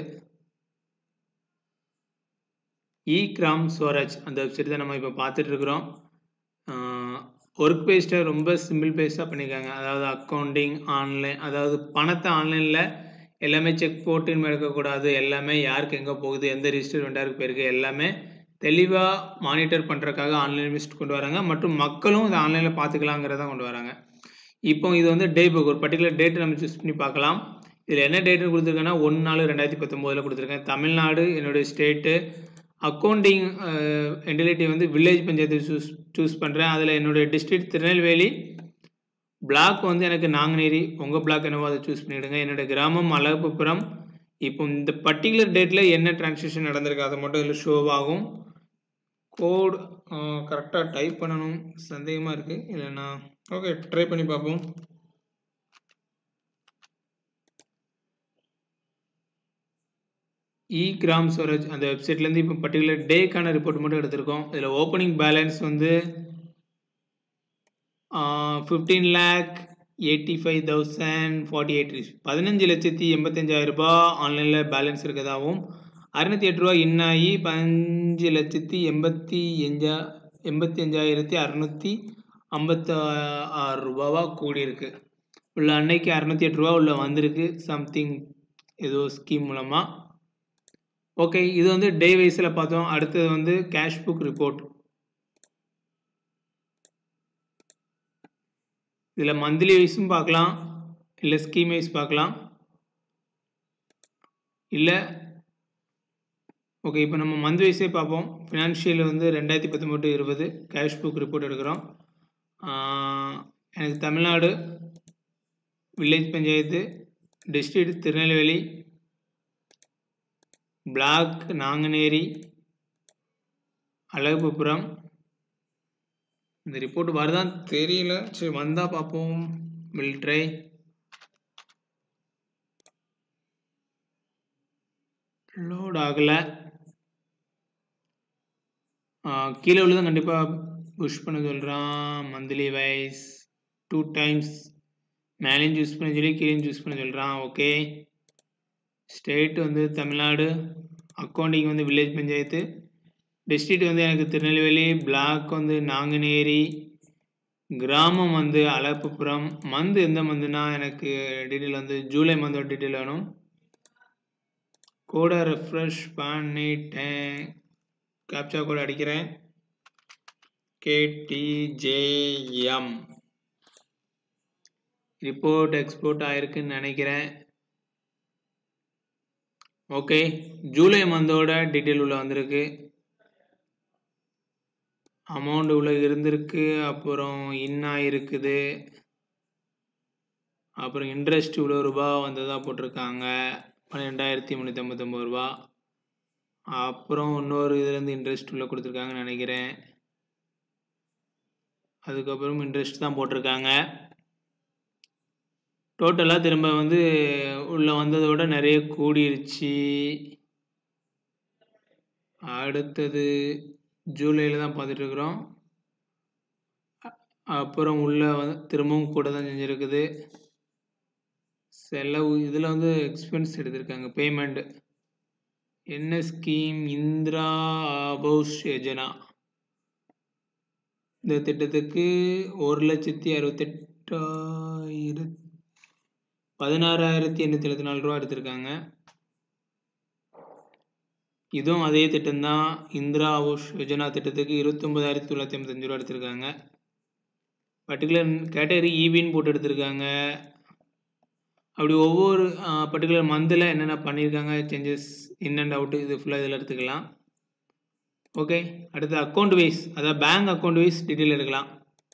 இ கிராம் ஸ்வராஜ் அந்த வெப்சைட் தான் நம்ம இப்போ பார்த்துட்டு இருக்கிறோம் ஒர்க் பேஸ்ட்டை ரொம்ப சிம்பிள் பேஸ்டாக பண்ணியிருக்காங்க அதாவது அக்கௌண்டிங் ஆன்லைன் அதாவது பணத்தை ஆன்லைனில் எல்லாமே செக் போட்டு எடுக்கக்கூடாது எல்லாமே யாருக்கு எங்கே போகுது எந்த ரிஜிஸ்டர் வெண்டாருக்கு போயிருக்கு எல்லாமே தெளிவாக மானிட்டர் பண்ணுறதுக்காக ஆன்லைன் லிஸ்ட் கொண்டு வராங்க மற்றும் மக்களும் இதை ஆன்லைனில் பார்த்துக்கலாங்கிறத கொண்டு வராங்க இப்போ இது வந்து டே புக் ஒரு பர்டிகுலர் டேட் நம்ம சூஸ் பண்ணி பார்க்கலாம் இதில் என்ன டேட்டுன்னு கொடுத்துருக்கேன்னா ஒன்று நாலு ரெண்டாயிரத்தி பத்தொம்போதில் கொடுத்துருக்கேன் தமிழ்நாடு என்னுடைய ஸ்டேட்டு அக்கௌண்டிங் என்டிலிட்டி வந்து வில்லேஜ் பஞ்சாயத்து சூஸ் சூஸ் பண்ணுறேன் அதில் என்னுடைய டிஸ்ட்ரிக்ட் திருநெல்வேலி பிளாக் வந்து எனக்கு நாங்குநேரி உங்கள் பிளாக் என்னவோ அதை சூஸ் பண்ணிவிடுங்க என்னுடைய கிராமம் அழகுப்புறம் இப்போ இந்த பர்டிகுலர் டேட்டில் என்ன டிரான்சாக்ஷன் நடந்திருக்கு அதை மட்டும் இதில் ஷோ ஆகும் கோட் கரெக்டாக டைப் பண்ணணும் சந்தேகமாக இருக்குது இல்லைன்னா ஓகே ட்ரை பண்ணி பார்ப்போம் இ கிராம் ஸ்வராஜ் அந்த வெப்சைட்லேருந்து இப்போ பர்டிகுலர் டேக்கான ரிப்போர்ட் மட்டும் எடுத்திருக்கோம் இதில் ஓப்பனிங் பேலன்ஸ் வந்து fifteen lakh eighty five thousand forty eight பதினஞ்சு லட்சத்தி எண்பத்தஞ்சாயிரம் ரூபாய் ஆன்லைனில் பேலன்ஸ் இருக்கதாகவும் அறுநூத்தி எட்டு ரூபா இன்னாகி பதினஞ்சு லட்சத்தி எண்பத்தி அஞ்சா எண்பத்தி அஞ்சாயிரத்தி அறநூற்றி ஐம்பத்தி ஆறு ரூபாவாக கூடியிருக்கு உள்ள அன்னைக்கு அறநூற்றி எட்டு ரூபா உள்ள வந்திருக்கு சம்திங் ஏதோ ஸ்கீம் மூலமாக ஓகே இது வந்து டே வைஸில் பார்த்தோம் அடுத்தது வந்து கேஷ் புக் ரிப்போர்ட் இதில் மந்த்லி வைஸும் பார்க்கலாம் இல்லை ஸ்கீம் வைஸ் பார்க்கலாம் இல்லை ஓகே இப்போ நம்ம மந்த் வைஸே பார்ப்போம் ஃபினான்ஷியல் வந்து ரெண்டாயிரத்தி பத்தொம்போது இருபது கேஷ் புக் ரிப்போர்ட் எடுக்கிறோம் எனக்கு Tamil Nadu village panchayat district Tirunelveli block Nanguneri Alagupuram இந்த ரிப்போர்ட் வருதான் தெரியல சரி வந்தால் பார்ப்போம் வில் ட்ரை லோட் ஆகலை கீழே உள்ளதும் கண்டிப்பாக புஷ் பண்ண சொல்கிறான் மந்த்லி வைஸ் டூ டைம்ஸ் மேலேயும் சூஸ் பண்ண சொல்லி கீழேயும் சூஸ் பண்ண சொல்கிறான் ஓகே ஸ்டேட் வந்து தமிழ்நாடு அக்கௌண்டிங் வந்து வில்லேஜ் பஞ்சாயத்து டிஸ்ட்ரிக்ட் வந்து எனக்கு திருநெல்வேலி பிளாக் வந்து நாங்குநேரி கிராமம் வந்து அலப்புப்புறம் மந்த் எந்த மந்த்னா எனக்கு டீட்டெயில் வந்து ஜூலை மந்தோட டீட்டெயில் வேணும் கோடை ரெஃப்ரெஷ் பண்ணிட்டேன் கேப்சா கோட் அடிக்கிறேன் கேடிஜேஎம் ரிப்போர்ட் எக்ஸ்போர்ட் ஆயிருக்குன்னு நினைக்கிறேன் ஓகே ஜூலை மந்தோட டீட்டெயில் உள்ள வந்திருக்கு அமௌண்ட் உள்ள இருந்திருக்கு அப்புறம் இன்னா இருக்குது அப்புறம் இன்ட்ரெஸ்ட் இவ்வளோ ரூபா வந்ததாக போட்டிருக்காங்க பன்னெண்டாயிரத்தி முந்நூற்றி ஐம்பத்தொம்பது ரூபா அப்புறம் இன்னொரு இதுலேருந்து இன்ட்ரெஸ்ட் உள்ள கொடுத்துருக்காங்கன்னு நினைக்கிறேன் அதுக்கப்புறம் இன்ட்ரெஸ்ட் தான் போட்டிருக்காங்க டோட்டலாக திரும்ப வந்து உள்ளே வந்ததோட நிறைய கூடிருச்சு அடுத்தது ஜூலையில் தான் பார்த்துட்டு இருக்கிறோம் அப்புறம் உள்ள வந்து திரும்பவும் கூட தான் செஞ்சுருக்குது செலவு இதில் வந்து எக்ஸ்பென்ஸ் எடுத்திருக்காங்க பேமெண்ட் என்ன ஸ்கீம் இந்திரா ஆபோஸ் யோஜனா இந்த திட்டத்துக்கு ஒரு லட்சத்தி அறுபத்தெட்டாயிரத்தி பதினாறாயிரத்தி எண்ணூற்றி எழுபத்தி நாலு ரூபா எடுத்திருக்காங்க இதுவும் அதே திட்டம்தான் இந்திரா ஆவாஸ் யோஜனா திட்டத்துக்கு இருபத்தொம்பதாயிரத்தி தொள்ளாயிரத்தி ஐம்பத்தஞ்சு ரூபா எடுத்திருக்காங்க பர்டிகுலர் கேட்டகரி ஈபின்னு போட்டு எடுத்திருக்காங்க அப்படி ஒவ்வொரு பர்டிகுலர் மந்தில் என்னென்ன பண்ணியிருக்காங்க சேஞ்சஸ் இன் அண்ட் அவுட்டு இது ஃபுல்லாக இதில் எடுத்துக்கலாம் ஓகே அடுத்து அக்கௌண்ட் வைஸ் அதாவது பேங்க் அக்கௌண்ட் வைஸ் டீட்டெயில் எடுக்கலாம்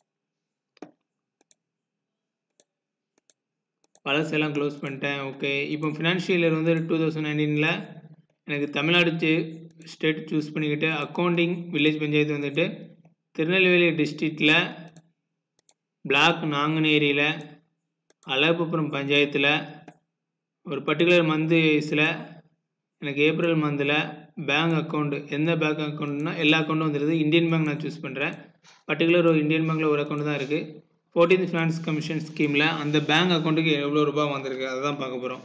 பழசெல்லாம் க்ளோஸ் பண்ணிட்டேன் ஓகே இப்போ ஃபினான்ஷியல் இயர் வந்து டூ தௌசண்ட் நைன்டீனில் எனக்கு தமிழ்நாடு ஸ்டேட் சூஸ் பண்ணிக்கிட்டு அக்கௌண்டிங் வில்லேஜ் பஞ்சாயத்து வந்துட்டு திருநெல்வேலி டிஸ்ட்ரிக்டில் பிளாக் நாங்குநேரியில் அழகுப்புறம் பஞ்சாயத்தில் ஒரு பர்டிகுலர் மந்த் வைஸில் எனக்கு ஏப்ரல் மந்தில் பேங்க் அக்கௌண்ட்டு எந்த பேங்க் அக்கௌண்ட்னா எல்லா அக்கௌண்ட்டும் வந்துடுது இந்தியன் பேங்க் நான் சூஸ் பண்ணுறேன் பர்டிகுலர் ஒரு இந்தியன் பேங்க்கில் ஒரு அக்கௌண்ட் தான் இருக்குது ஃபோர்டீன்த் ஃபினான்ஸ் கமிஷன் ஸ்கீமில் அந்த பேங்க் அக்கௌண்ட்டுக்கு எவ்வளோ ரூபாய் வந்திருக்கு அதை தான் பார்க்க போகிறோம்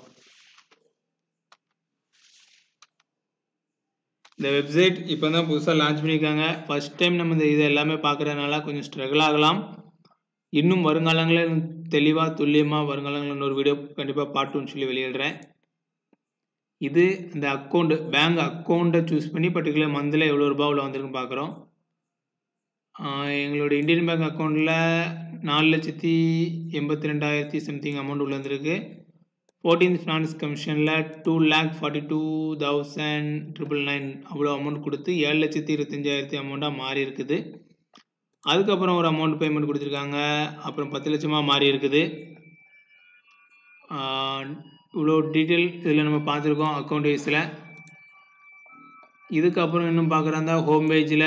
இந்த வெப்சைட் இப்போ தான் புதுசாக லான்ச் பண்ணியிருக்காங்க ஃபஸ்ட் டைம் நம்ம இந்த இது எல்லாமே பார்க்குறதுனால கொஞ்சம் ஸ்ட்ரகிள் ஆகலாம் இன்னும் வருங்காலங்களில் தெளிவாக துல்லியமாக வருங்காலங்களில் இன்னொரு வீடியோ கண்டிப்பாக பார்ட்டுன்னு சொல்லி வெளியிடுறேன் இது இந்த அக்கௌண்ட்டு பேங்க் அக்கௌண்ட்டை சூஸ் பண்ணி பர்டிகுலர் மந்தில் எவ்வளோ ரூபா உள்ள வந்திருக்குன்னு பார்க்குறோம் எங்களோட இந்தியன் பேங்க் அக்கௌண்ட்டில் நாலு லட்சத்தி எண்பத்தி ரெண்டாயிரத்தி சம்திங் அமௌண்ட் உள்ள வந்திருக்கு ஃபோர்டீன்த் ஃபினான்ஸ் கமிஷனில் two lakh forty two thousand triple nine அவ்வளோ அமௌண்ட் கொடுத்து ஏழு லட்சத்தி இருபத்தஞ்சாயிரத்தி அமௌண்ட்டாக மாறி இருக்குது அதுக்கப்புறம் ஒரு அமௌண்ட் பேமெண்ட் கொடுத்துருக்காங்க அப்புறம் பத்து லட்சமாக மாறி இருக்குது இவ்வளோ டீட்டெயில் இதில் நம்ம பார்த்துருக்கோம் அக்கௌண்ட் வைஸில் இதுக்கப்புறம் இன்னும் பார்க்குறாந்தா ஹோம் பேஜில்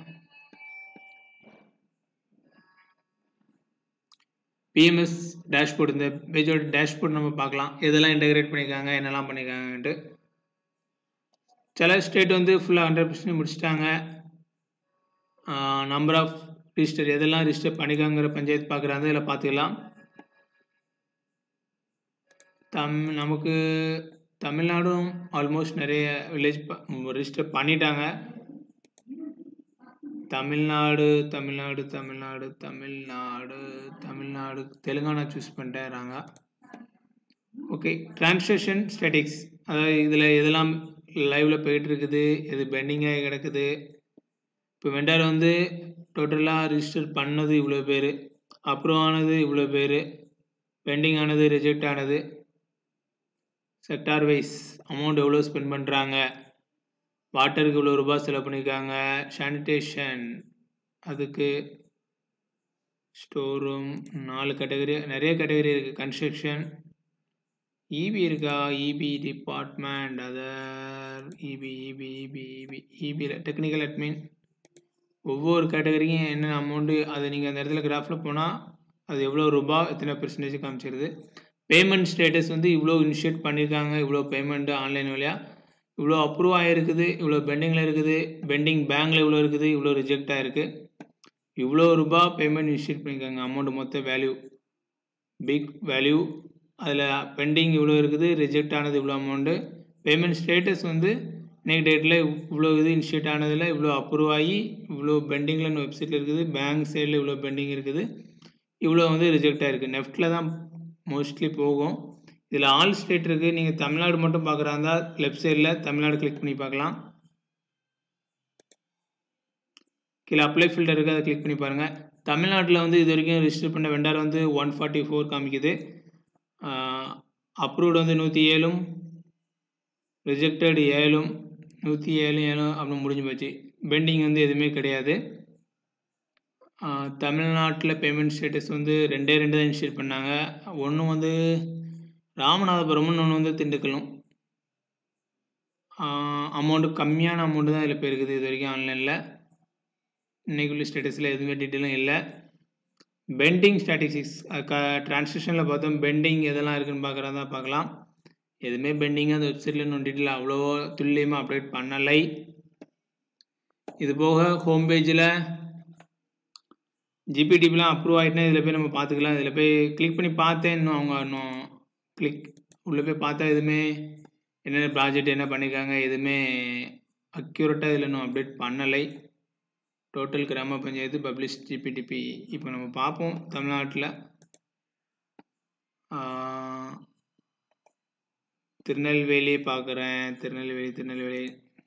பிஎம்எஸ் டேஷ்போர்ட் இந்த பேஜோட டேஷ்போர்ட் நம்ம பார்க்கலாம் எதெல்லாம் இன்டகிரேட் பண்ணியிருக்காங்க என்னெல்லாம் பண்ணியிருக்காங்கன்ட்டு சில ஸ்டேட் வந்து ஃபுல்லாக ஹண்ட்ரட் பர்சன்ட் முடிச்சிட்டாங்க நம்பர் ஆஃப் ரிஜிஸ்டர் எதெல்லாம் ரிஜிஸ்டர் பண்ணிக்காங்கிற பஞ்சாயத்து பார்க்குறாங்க இதில் பார்த்துக்கலாம் தம் நமக்கு தமிழ்நாடும் ஆல்மோஸ்ட் நிறைய வில்லேஜ் ரிஜிஸ்டர் பண்ணிட்டாங்க தமிழ்நாடு தமிழ்நாடு தமிழ்நாடு தமிழ்நாடு தமிழ்நாடு தெலுங்கானா சூஸ் பண்ணிட்டேறாங்க ஓகே டிரான்ஸ்லேஷன் ஸ்டேட்டிக்ஸ் அதாவது இதில் எதெல்லாம் லைவில் போயிட்டுருக்குது எது பெண்டிங்காகி கிடக்குது இப்போ வெண்டார் வந்து டோட்டலாக ரிஜிஸ்டர் பண்ணது இவ்வளோ பேர் அப்ரூவ் ஆனது இவ்வளோ பேர் பெண்டிங் ஆனது ரிஜெக்ட் ஆனது செக்டார் வைஸ் அமௌண்ட் எவ்வளோ ஸ்பெண்ட் பண்ணுறாங்க வாட்டருக்கு இவ்வளோ ரூபாய் செலவு பண்ணியிருக்காங்க சானிடேஷன் அதுக்கு ஸ்டோர் ரூம் நாலு கேட்டகரி நிறைய கேட்டகரி இருக்குது கன்ஸ்ட்ரக்ஷன் இபி இருக்கா EB department other EB EB EB EB இபியில் டெக்னிக்கல் அட்மின் ஒவ்வொரு கேட்டகரிக்கும் என்னென்ன அமௌண்ட்டு அதை நீங்கள் அந்த இடத்துல கிராஃபில் போனால் அது எவ்வளோ ரூபா எத்தனை பெர்சன்டேஜ் காமிச்சிருது பேமெண்ட் ஸ்டேட்டஸ் வந்து இவ்வளோ இனிஷியேட் பண்ணியிருக்காங்க இவ்வளோ பேமெண்ட்டு ஆன்லைன் வழியாக இவ்வளோ அப்ரூவ் ஆகிருக்குது இவ்வளோ பெண்டிங்கில் இருக்குது பெண்டிங் பேங்கில் இவ்வளோ இருக்குது இவ்வளோ ரிஜெக்ட் ஆகிருக்கு இவ்வளோ ரூபா பேமெண்ட் இனிஷியேட் பண்ணியிருக்காங்க அமௌண்ட் மொத்த வேல்யூ பிக் வேல்யூ அதில் பெண்டிங் இவ்வளோ இருக்குது ரிஜெக்ட் ஆனது இவ்வளோ அமௌண்ட்டு பேமெண்ட் ஸ்டேட்டஸ் வந்து இன்னைக்கு டேட்டில் இவ்வளோ இது இனிஷியேட் ஆனதில் இவ்வளோ அப்ரூவ் ஆகி இவ்வளோ பெண்டிங்கில் வெப்சைட்டில் இருக்குது பேங்க் சைடில் இவ்வளோ பெண்டிங் இருக்குது இவ்வளோ வந்து ரிஜெக்ட் ஆகிருக்கு நெஃப்ட்டில் தான் மோஸ்ட்லி போகும் இதில் ஆல் ஸ்டேட் இருக்குது நீங்கள் தமிழ்நாடு மட்டும் பார்க்குறா இருந்தால் லெஃப்ட் சைடில் தமிழ்நாடு கிளிக் பண்ணி பார்க்கலாம் கீழே அப்ளை ஃபில்டர் இருக்குது அதை கிளிக் பண்ணி பாருங்கள் தமிழ்நாட்டில் வந்து இது வரைக்கும் ரிஜிஸ்டர் பண்ண வெண்டார் வந்து ஒன் ஃபார்ட்டி ஃபோர் காமிக்குது அப்ரூவ்டு வந்து நூற்றி ஏழும் ரிஜெக்டட் ஏழும் நூற்றி ஏழு ஏழும் அப்படின்னு முடிஞ்சு போச்சு பெண்டிங் வந்து எதுவுமே கிடையாது தமிழ்நாட்டில் பேமெண்ட் ஸ்டேட்டஸ் வந்து ரெண்டே ரெண்டு தான் இனிஷியேட் பண்ணாங்க ஒன்று வந்து ராமநாதபுரம்னு ஒன்று வந்து திண்டுக்கலும் அமௌண்ட்டு கம்மியான அமௌண்ட்டு தான் இதில் போயிருக்குது இது வரைக்கும் ஆன்லைனில் இன்னைக்குள்ள ஸ்டேட்டஸில் எதுவுமே டீட்டெயிலும் இல்லை பெண்டிங் ஸ்டாட்டிஸ்டிக்ஸ் க ட்ரான்ஸ்லேஷனில் பார்த்தோம் பெண்டிங் எதெல்லாம் இருக்குன்னு பார்க்குறதா பார்க்கலாம் எதுவுமே பெண்டிங் அந்த வெப்சைட்டில் இன்னும் டீட்டெயில் அவ்வளோ துல்லியமாக அப்டேட் பண்ணலை இது போக ஹோம் பேஜில் ஜிபிடிபிலாம் அப்ரூவ் ஆகிட்டுனா இதில் போய் நம்ம பார்த்துக்கலாம் இதில் போய் கிளிக் பண்ணி பார்த்தேன் இன்னும் அவங்க இன்னும் கிளிக் உள்ளே போய் பார்த்தா எதுவுமே என்னென்ன ப்ராஜெக்ட் என்ன பண்ணியிருக்காங்க எதுவுமே அக்யூரேட்டாக இதில் இன்னும் அப்டேட் பண்ணலை டோட்டல் கிராம பஞ்சாயத்து பப்ளிஷ் ஜிபிடிபி இப்போ நம்ம பார்ப்போம் தமிழ்நாட்டில் திருநெல்வேலி பார்க்குறேன் திருநெல்வேலி திருநெல்வேலி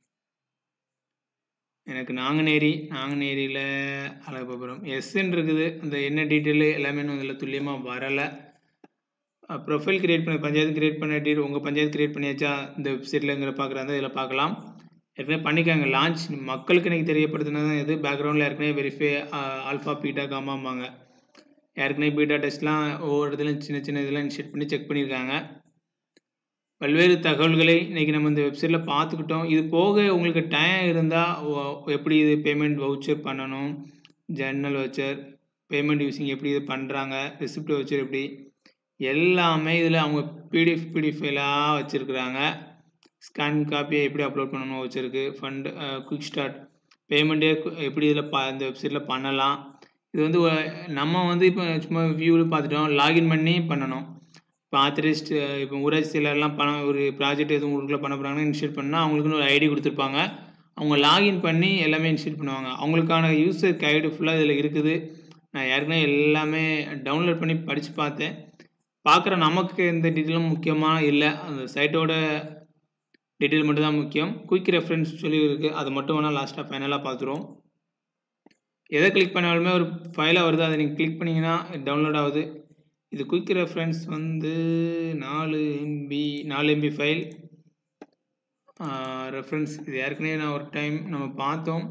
எனக்கு நாங்குநேரி நாங்குநேரியில் அழகபுரம் எஸ்ன்னு இருக்குது அந்த என்ன டீட்டெயிலு எல்லாமே இன்னும் இதில் துல்லியமாக வரலை ப்ரொஃபைல் க்ரியேட் பண்ண பஞ்சாயத்து க்ரியேட் பண்ண டீட் உங்கள் பஞ்சாயத்து க்ரியேட் பண்ணியாச்சா இந்த வெப்சைட்லங்கிற பார்க்குறாங்க இதில் பார்க்கலாம் ஏற்கனவே பண்ணிக்காங்க லான்ச் மக்களுக்கு இன்றைக்கி தெரியப்படுத்தினது எது பேக்ரவுண்டில் ஏற்கனவே வெரிஃபை ஆல்ஃபா பீட்டா காமாம்பாங்க ஏற்கனவே பீட்டா டெஸ்ட்லாம் ஒவ்வொரு இடத்துலையும் சின்ன சின்ன இதெல்லாம் இனிஷியேட் பண்ணி செக் பண்ணியிருக்காங்க பல்வேறு தகவல்களை இன்றைக்கி நம்ம இந்த வெப்சைட்டில் பார்த்துக்கிட்டோம் இது போக உங்களுக்கு டைம் இருந்தால் எப்படி இது பேமெண்ட் வவுச்சர் பண்ணணும் ஜர்னல் வவுச்சர் பேமெண்ட் யூஸிங் எப்படி இது பண்ணுறாங்க ரெசிப்ட் வவுச்சர் எப்படி எல்லாமே இதில் அவங்க பிடிஎஃப் பிடிஎஃப் ஃபைலாக வச்சுருக்குறாங்க ஸ்கேன் காப்பியை எப்படி அப்லோட் பண்ணணும் வச்சுருக்கு ஃபண்டு குயிக் ஸ்டார்ட் பேமெண்ட்டே எப்படி இதில் பா இந்த வெப்சைட்டில் பண்ணலாம் இது வந்து நம்ம வந்து இப்போ சும்மா வியூவில் பார்த்துட்டோம் லாகின் பண்ணி பண்ணணும் இப்போ ஆத்தரைஸ்ட் இப்போ ஊராட்சி செயலர்லாம் பணம் ஒரு ப்ராஜெக்ட் எதுவும் உங்களுக்குள்ள பண்ண போகிறாங்கன்னா இனிஷியேட் பண்ணால் அவங்களுக்குன்னு ஒரு ஐடி கொடுத்துருப்பாங்க அவங்க லாகின் பண்ணி எல்லாமே இனிஷியேட் பண்ணுவாங்க அவங்களுக்கான யூசர் கைடு ஃபுல்லாக இதில் இருக்குது நான் ஏற்கனவே எல்லாமே டவுன்லோட் பண்ணி படித்து பார்த்தேன் பார்க்குற நமக்கு எந்த டீட்டெயிலும் முக்கியமாக இல்லை அந்த சைட்டோட டீட்டெயில் மட்டும் தான் முக்கியம் குயிக் ரெஃபரன்ஸ் சொல்லி இருக்குது அது மட்டும் வேணால் லாஸ்ட்டாக ஃபைனலாக பார்த்துருவோம் எதை கிளிக் பண்ணாலுமே ஒரு ஃபைலாக வருது அதை நீங்கள் கிளிக் பண்ணிங்கன்னா டவுன்லோட் ஆகுது இது குயிக் ரெஃபரன்ஸ் வந்து நாலு எம்பி நாலு எம்பி ஃபைல் ரெஃபரன்ஸ் இது ஏற்கனவே நான் ஒரு டைம் நம்ம பார்த்தோம்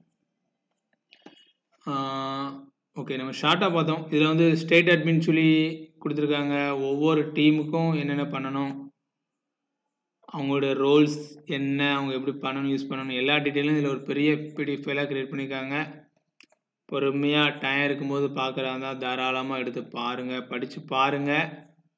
ஓகே நம்ம ஷார்ட்டாக பார்த்தோம் இதில் வந்து ஸ்டேட் அட்மின் சொல்லி கொடுத்துருக்காங்க ஒவ்வொரு டீமுக்கும் என்னென்ன பண்ணணும் அவங்களோட ரோல்ஸ் என்ன அவங்க எப்படி பண்ணணும் யூஸ் பண்ணணும் எல்லா டீட்டெயிலும் இதில் ஒரு பெரிய பிடிஎஃப் ஃபைலாக க்ரியேட் பண்ணியிருக்காங்க பொறுமையாக டைம் இருக்கும்போது பார்க்குறாங்க தாராளமாக எடுத்து பாருங்கள் படித்து பாருங்கள்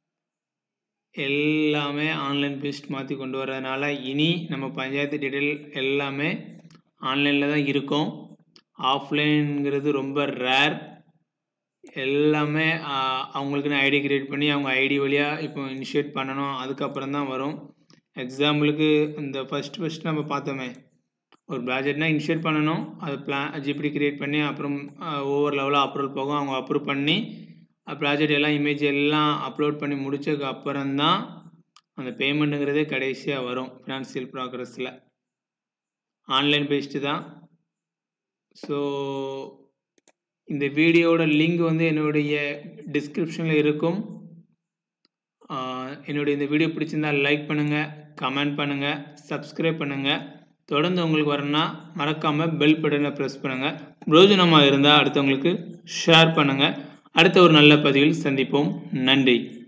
எல்லாமே ஆன்லைன் பேஸ்ட் மாற்றி கொண்டு வர்றதுனால இனி நம்ம பஞ்சாயத்து டீட்டெயில் எல்லாமே ஆன்லைனில் தான் இருக்கும் ஆஃப்லைனுங்கிறது ரொம்ப ரேர் எல்லாமே அவங்களுக்குன்னு ஐடி க்ரியேட் பண்ணி அவங்க ஐடி வழியாக இப்போ இனிஷியேட் பண்ணணும் அதுக்கப்புறம் தான் வரும் எக்ஸாம்பிளுக்கு இந்த ஃபஸ்ட் ஃபஸ்ட் நம்ம பார்த்தோமே ஒரு ப்ராஜெக்ட்னா இனிஷியேட் பண்ணணும் அது பிளான் ஜிபிடி க்ரியேட் பண்ணி அப்புறம் ஒவ்வொரு லெவலாக அப்ரூவல் போகும் அவங்க அப்ரூவ் பண்ணி ப்ராஜெக்ட் எல்லாம் இமேஜ் எல்லாம் அப்லோட் பண்ணி முடிச்சதுக்கு அப்புறம் தான் அந்த பேமெண்ட்டுங்கிறதே கடைசியாக வரும் ஃபினான்சியல் ப்ராக்ரஸில் ஆன்லைன் பேஸ்டு தான் ஸோ இந்த வீடியோட லிங்க் வந்து என்னுடைய டிஸ்கிரிப்ஷனில் இருக்கும் என்னுடைய இந்த வீடியோ பிடிச்சிருந்தா லைக் பண்ணுங்கள் கமெண்ட் பண்ணுங்கள் சப்ஸ்கிரைப் பண்ணுங்கள் தொடர்ந்து உங்களுக்கு வரணும்னா மறக்காமல் பெல் பட்டனை ப்ரெஸ் பண்ணுங்கள் பிரோஜனமாக இருந்தால் அடுத்தவங்களுக்கு ஷேர் பண்ணுங்கள் அடுத்த ஒரு நல்ல பதிவில் சந்திப்போம் நன்றி